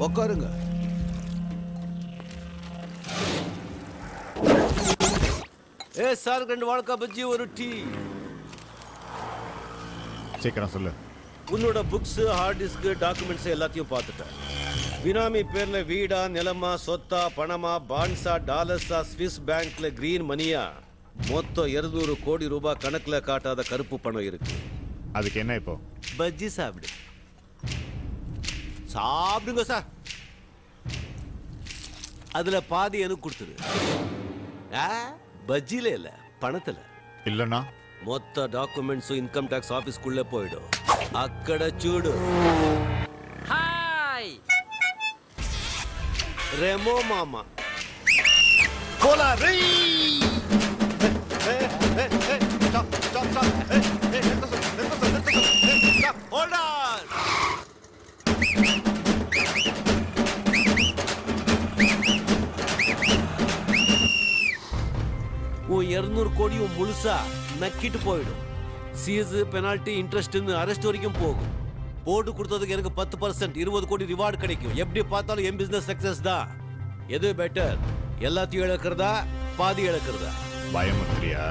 உட்காருங்க ஏ சார் ரெண்டு வாழ்க்கை பஜ்ஜி ஒரு டீ சீக்கிரம் சொல்லு உன்னோட புக்ஸ் ஹார்ட் டிஸ்க் டாக்குமெண்ட்ஸ் எல்லாத்தையும் பார்த்துட்டேன் பினாமி பேர்ல வீடா நிலமா சொத்தா பணமா பான்ஸா டாலர்ஸா ஸ்விஸ் பேங்க்ல கிரீன் மணியா மொத்தம் இருநூறு கோடி ரூபாய் கணக்குல காட்டாத கருப்பு பணம் இருக்கு அதுக்கு என்ன இப்போ பஜ்ஜி சாப்பிடு சாப்பிடுங்க சார் அதுல பாதி எனக்கு கொடுத்துரு ஆ, பஜ்ஜில இல்ல பணத்துல இல்லைன்னா మొత్త డాక్యుమెంట్స్ ఇన్కమ్ ట్యాక్స్ ఆఫీస్ కుళ్ళే పోయాడు అక్కడ చూడు హాయ్ రెమో మామ உன் இருநூறு கோடியும் முழுசா நக்கிட்டு போயிடும் சீஸு பெனால்ட்டி இன்ட்ரெஸ்ட்னு அரெஸ்ட் வரைக்கும் போகும் போட்டு கொடுத்ததுக்கு எனக்கு பத்து பர்சன்ட் இருபது கோடி ரிவார்டு கிடைக்கும் எப்படி பார்த்தாலும் என் பிசினஸ் சக்சஸ் தான் எது பெட்டர் எல்லாத்தையும் இழக்கிறதா பாதி இழக்கிறதா பயமுறுத்துறியா